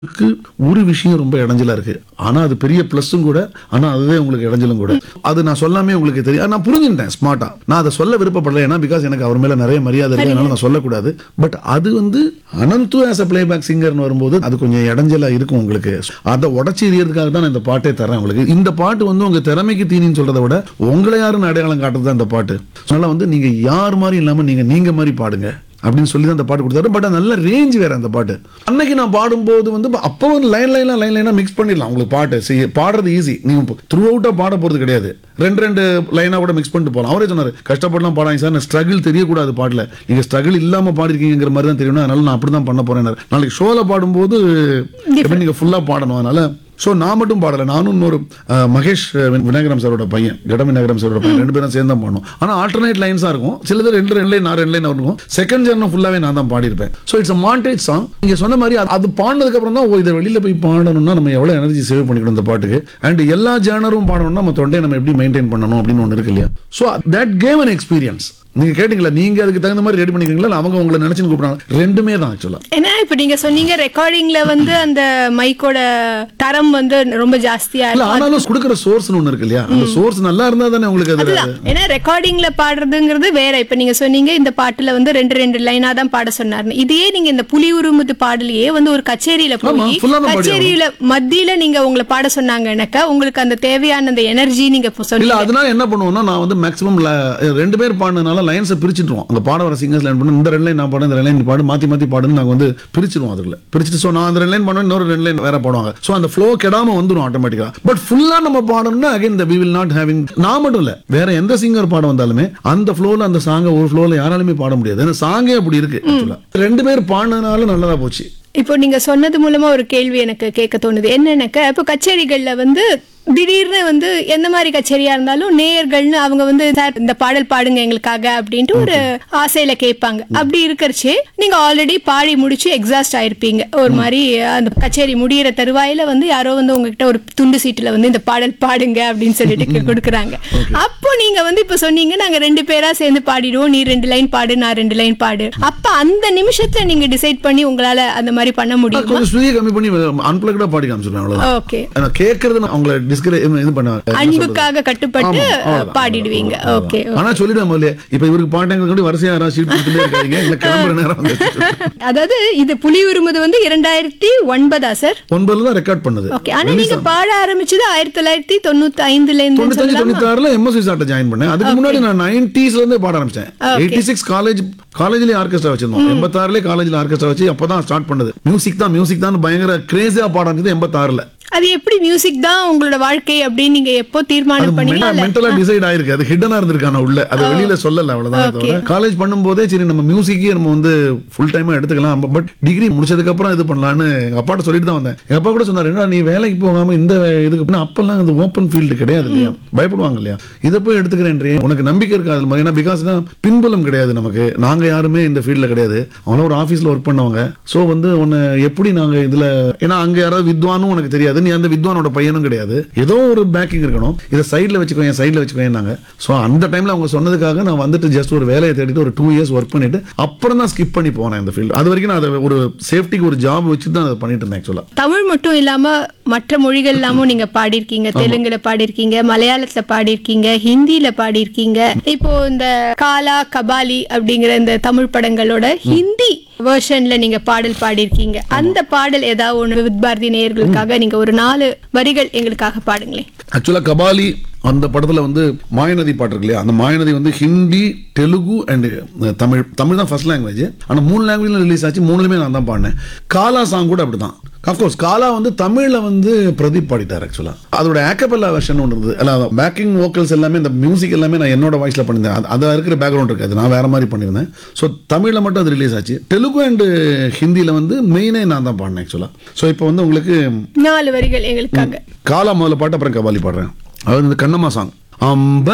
க்கு ஒரு விஷயம் ரொம்ப இடைஞ்சலா இருக்கு ஆனா அது பெரிய பிளஸும் கூட ஆனா அதுவே உங்களுக்கு இடைஞ்சலும் கூட அது நான் சொல்லாமே உங்களுக்கு தெரியும் ஆனா நான் புரிஞ்சுட்டேன் ஸ்மார்ட்டா நான் அதை சொல்ல விருப்பப்படல ஏன்னா பிகாஸ் எனக்கு அவர் மேல நிறைய மரியாதை இருக்கு அதனால நான் சொல்லக்கூடாது பட் அது வந்து அனந்து ஆஸ் அ பிளேபேக் சிங்கர்னு வரும்போது அது கொஞ்சம் இடைஞ்சலா இருக்கும் உங்களுக்கு அதை உடச்சி எறியறதுக்காக தான் நான் இந்த பாட்டே தரேன் உங்களுக்கு இந்த பாட்டு வந்து உங்க திறமைக்கு தீனின்னு சொல்றதை விட உங்களை யாருன்னு அடையாளம் காட்டுறது தான் இந்த பாட்டு அதனால வந்து நீங்க யார் மாதிரி இல்லாம நீங்க நீங்க மாதிரி பாடுங்க அப்படின்னு சொல்லி தான் அந்த பாட்டு கொடுத்தாரு பட் நல்ல ரேஞ்ச் வேற அந்த பாட்டு அன்னைக்கு நான் பாடும்போது வந்து அப்போ வந்து லைன் லைனா லைன் லைனா மிக்ஸ் பண்ணிடலாம் உங்களுக்கு பாட்டு செய்ய பாடுறது ஈஸி நீங்க த்ரூ அவுட்டா பாட போறது கிடையாது ரெண்டு ரெண்டு லைனா கூட மிக்ஸ் பண்ணிட்டு போகலாம் அவரே சொன்னாரு கஷ்டப்படலாம் பாடாங்க சார் ஸ்ட்ரகிள் தெரியக்கூடாது பாட்டுல நீங்க ஸ்ட்ரகிள் இல்லாம பாடிருக்கீங்கிற மாதிரி தான் தெரியணும் அதனால நான் அப்படி தான் பண்ண போறேன் நாளைக்கு ஷோல பாடும்போது எப்படி நீங்க ஃபுல்லா பாடணும் அதனால ஸோ நான் மட்டும் பாடல நானும் இன்னொரு அஹ், மகேஷ் அஹ், வி- விநாயகரம் சாரோட பையன் கட விநாயகரம் சாரோட பையன் ரெண்டு பேரும் சேர்ந்து தான் பாடணும் ஆனால் ஆல்டர்னேட் லைன்ஸாக இருக்கும் சிலது ரெண்டு ரெண்டு லைன் நான் ரெண்டு லைன் இருக்கும் செகண்ட் ஜர்னம் ஃபுல்லாகவே நான் தான் பாடியிருப்பேன் so it's a montage song நீங்கள் சொன்ன மாதிரி அது- அது பாடினதுக்கு அப்புறம் தான் ஓ இதை வெளியில் போய் பாடணும்னா நம்ம எவ்வளோ எனர்ஜி சேவ் பண்ணிக்கணும் இந்த பாட்டுக்கு அண்ட் எல்லா ஜேனரும் பாடணும்னா நம்ம தொண்டையை நம்ம எப்படி மெயின்டைன் பண்ணணும் அப்படின்னு ஒன்று இருக்கு இல்லையா so that game an experience நீங்கள் கேட்டிங்களா நீங்கள் அதுக்கு தகுந்த மாதிரி ரெடி பண்ணிக்கிறீங்களா இல்ல அவங்க உங்களை நினச்சின்னு கூப்பிடுறாங்க ரெண்டுமே தான் ஆக்சுவலாக ஏன்னா இப்ப நீங்க சொன்னீங்க ரெக்கார்டிங்ல வந்து அந்த மைக்கோட தரம் வந்து ரொம்ப ஜாஸ்தியா இல்ல இருக்கும் ஆனாலும் கொடுக்குற சோர்ஸ்னு ஒன்று இருக்கு இல்லையா அந்த சோர்ஸ் நல்லா இருந்தா தானே உங்களுக்கு அது அதுதான் ஏன்னா ரெக்கார்டிங்ல பாடுறதுங்கிறது வேற இப்ப நீங்க சொன்னீங்க இந்த பாட்டுல வந்து ரெண்டு ரெண்டு லைனா தான் பாட சொன்னாருன்னு இதையே நீங்க இந்த புலி உருமுது பாடலையே வந்து ஒரு கச்சேரியில ஆமா, போய் full ஆ தான் பாடி கச்சேரியில மத்தியில நீங்க உங்களை பாட சொன்னாங்கன்னாக்கா உங்களுக்கு அந்த தேவையான அந்த எனர்ஜி நீங்க இப்ப இல்ல சொன்னீங்க அதனால என்ன பண்ணுவோம்னா நான் வந்து மேக்ஸிமம் ரெண்டு பேர் பாடுனதுனால லைன்ஸை பிரிச்சிட்டுருவோம் அங்க பாட வர சிங்கர்ஸ் லைன் பண்ணி இந்த ரெண்டு லைன் நான் பாடு இந்த ரெண்டு லைன் நீ பாடு மாத்தி மாத்தி பாடுன்னு நாங்க வந்து பிரிச்சிருவோம் அதுக்குள்ள பிரிச்சுட்டு ஸோ நான் அந்த ரெண்டு லைன் பண்ணுவேன் இன்னொரு ரெண்டு லைன் வேற பாடுவாங்க ஸோ அந்த ஃப்ளோ கெடாம வந்துடும் ஆட்டோமேட்டிக்கா பட் ஃபுல்லா நம்ம பாடணும்னா அகைன் இந்த வி வில் நாட் ஹேவிங் நான் மட்டும் இல்ல வேற எந்த சிங்கர் பாட வந்தாலுமே அந்த ஃப்ளோல அந்த சாங்கை ஒரு ஃப்ளோல யாராலுமே பாட முடியாது ஏன்னா சாங்கே அப்படி இருக்கு actually. ரெண்டு பேர் பாடினதுனால நல்லதா போச்சு இப்போ நீங்க சொன்னது மூலமா ஒரு கேள்வி எனக்கு கேட்க தோணுது என்னன்னாக்கா இப்போ கச்சேரிகள்ல வந்து திடீர்னு வந்து எந்த மாதிரி கச்சேரியா இருந்தாலும் நேயர்கள்னு அவங்க வந்து சார் இந்த பாடல் பாடுங்க எங்களுக்காக அப்படின்ட்டு ஒரு ஆசையில கேட்பாங்க அப்படி இருக்கறச்சே நீங்க ஆல்ரெடி பாடி முடிச்சு எக்ஸாஸ்ட் ஆயிருப்பீங்க ஒரு மாதிரி அந்த கச்சேரி முடியிற தருவாயில வந்து யாரோ வந்து உங்ககிட்ட ஒரு துண்டு சீட்டுல வந்து இந்த பாடல் பாடுங்க அப்படின்னு சொல்லிட்டு கொடுக்குறாங்க அப்போ நீங்க வந்து இப்ப சொன்னீங்க நாங்க ரெண்டு பேரா சேர்ந்து பாடிடுவோம் நீ ரெண்டு லைன் பாடு நான் ரெண்டு லைன் பாடு அப்ப அந்த நிமிஷத்துல நீங்க டிசைட் பண்ணி உங்களால அந்த மாதிரி பண்ண முடியுமா கொஞ்சம் ஸ்வீயை கம்மி பண்ணி அன்பிளக்டா பாடி காமிச்சிருவேன் அவ்வளவுதான் ஓகே நான் கேட்கறது நான் அவங்கள டிஸ்கரேஜ் இது பண்ணுவேன் அன்புக்காக கட்டுப்பட்டு ஆமா, அவ்வளவுதான். பாடிடுவீங்க ஓகே ஆனா சொல்லிடுவேன் முதல்ல இப்ப இவருக்கு பாட்டாங்க கூட வரிசையா யாராவது ஷீட் கொடுத்துட்டே இருக்காங்க இல்ல கிளம்புற நேரம் வந்து அதாவது இது புலி உருமுது வந்து இரண்டாயிரத்தி ஒன்பதா சார் ஒன்பதுல தான் ரெக்கார்ட் பண்ணது ஓகே ஆனா நீங்க பாட ஆரம்பிச்சது ஆயிரத்தி தொள்ளாயிரத்தி தொண்ணூத்தி ஐந்துல இருந்து தொண்ணூத்தஞ்சு தொண்ணூத்தி ஆறுல எம்எஸ்சி சார்ட்ட ஜாயின் பண்ணேன் அதுக்கு முன்னாடி நான் நைன்டிஸ்ல இருந்தே பாட ஆரம்பிச்சேன் எயிட்டி சிக்ஸ் காலேஜ் காலேஜ்லயே ஆர்கெஸ்ட்ரா வச்சிருந்தோம் எண்பத்தாறுலயே காலேஜ்ல ஆர்கெஸ்ட்ரா வச்சு அப்பதான் ஸ்டார்ட் பண்ணது மியூசிக் தான் மியூசிக் தான் பயங்கர கிரேசியா பாட ஆரம்பிச்சது எண்பத்தாறுல அது எப்படி மியூசிக் தான் உங்களோட வாழ்க்கை அப்படின்னு நீங்க எப்போ தீர்மானம் பண்ணீங்க மென்டலா டிசைட் ஆயிருக்கு அது ஹிடனா இருந்திருக்கான உள்ள அது வெளியில சொல்லல அவ்வளவுதான் தவிர காலேஜ் பண்ணும்போதே சரி நம்ம மியூசிக்கே நம்ம வந்து ஃபுல் டைமா எடுத்துக்கலாம் பட் டிகிரி முடிச்சதுக்கு அப்புறம் இது பண்ணலாம்னு எங்க அப்பாட்ட சொல்லிட்டு தான் வந்தேன் எங்க அப்பா கூட சொன்னாரு "என்னடா நீ வேலைக்கு போகாம இந்த இதுக்கு அப்படின்னா அப்பெல்லாம் அது ஓப்பன் ஃபீல்டு கிடையாது இல்லையா பயப்படுவாங்க இல்லையா இதை போய் எடுத்துக்கிறேன்றே உனக்கு நம்பிக்கை இருக்காது அதுல. ஏன்னா பிகாஸ் பின்புலம் கிடையாது நமக்கு நாங்க யாருமே இந்த ஃபீல்ட்ல கிடையாது அவங்களும் ஒரு ஆபீஸ்ல ஒர்க் பண்ணவங்க சோ வந்து உன்னை எப்படி நாங்க இதுல ஏன்னா அங்க யாராவது வித்வானும் உனக்கு தெரியாது நீ அந்த வித்வானோட பையனும் கிடையாது ஏதோ ஒரு பேக்கிங் இருக்கணும் இதை சைடில் வச்சுக்கோ என் சைடில் வச்சுக்கோங்க ஸோ அந்த டைம்ல அவங்க சொன்னதுக்காக நான் வந்துட்டு ஜஸ்ட் ஒரு வேலையை தேடிட்டு ஒரு டூ இயர்ஸ் ஒர்க் பண்ணிட்டு அப்புறம் தான் ஸ்கிப் பண்ணி போனேன் இந்த ஃபீல்டு அது வரைக்கும் நான் அதை ஒரு சேஃப்டிக்கு ஒரு ஜாப் வச்சு தான் அதை பண்ணிட்டு இருந்தேன் ஆக்சுவலா தமிழ் மட்டும் இல்லாம மற்ற மொழிகள் எல்லாமும் நீங்க பாடியிருக்கீங்க தெலுங்குல பாடியிருக்கீங்க மலையாளத்துல பாடியிருக்கீங்க ஹிந்தில பாடியிருக்கீங்க இப்போ இந்த காலா கபாலி அப்படிங்கிற இந்த தமிழ் படங்களோட ஹிந்தி வெர்ஷன்ல நீங்க பாடல் பாடியிருக்கீங்க அந்த பாடல் ஏதாவது ஒண்ணு வித் பாரதி நேயர்களுக்காக நீங்க ஒரு நாலு வரிகள் எங்களுக்காக பாடுங்களேன் ஆக்சுவலா கபாலி அந்த படத்துல வந்து மாயநதி பாட்டு இருக்கு இல்லையா அந்த மாயநதி வந்து ஹிந்தி தெலுங்கு அண்ட் தமிழ் தமிழ் தான் ஃபர்ஸ்ட் லாங்குவேஜ் ஆனா மூணு லாங்குவேஜ்ல ரிலீஸ் ஆச்சு மூணுலயுமே நான் தான் பாடினேன் காலா சாங் கூட அப்படிதான் அஃப்கோர்ஸ் காலா வந்து தமிழ்ல வந்து பிரதீப் பாடிட்டார் ஆக்சுவலா அதோட ஆக்கப்பல்லா வெர்ஷன் ஒன்று இருந்தது அல்ல பேக்கிங் வோக்கல்ஸ் எல்லாமே இந்த மியூசிக் எல்லாமே நான் என்னோட வாய்ஸ்ல பண்ணியிருந்தேன் அது- அது இருக்கிற பேக்ரவுண்ட் இருக்காது நான் வேற மாதிரி பண்ணியிருந்தேன் ஸோ தமிழ்ல மட்டும் அது ரிலீஸ் ஆச்சு தெலுங்கு அண்ட் ஹிந்தியில வந்து மெயினே நான் தான் பாடினேன் ஆக்சுவலா ஸோ இப்போ வந்து உங்களுக்கு நாலு வரிகள் எங்களுக்காக காலா முதல்ல பாட்டு அப்புறம் கபாலி பாடுறேன் அதாவது இந்த கண்ணம்மா சாங் அம்ப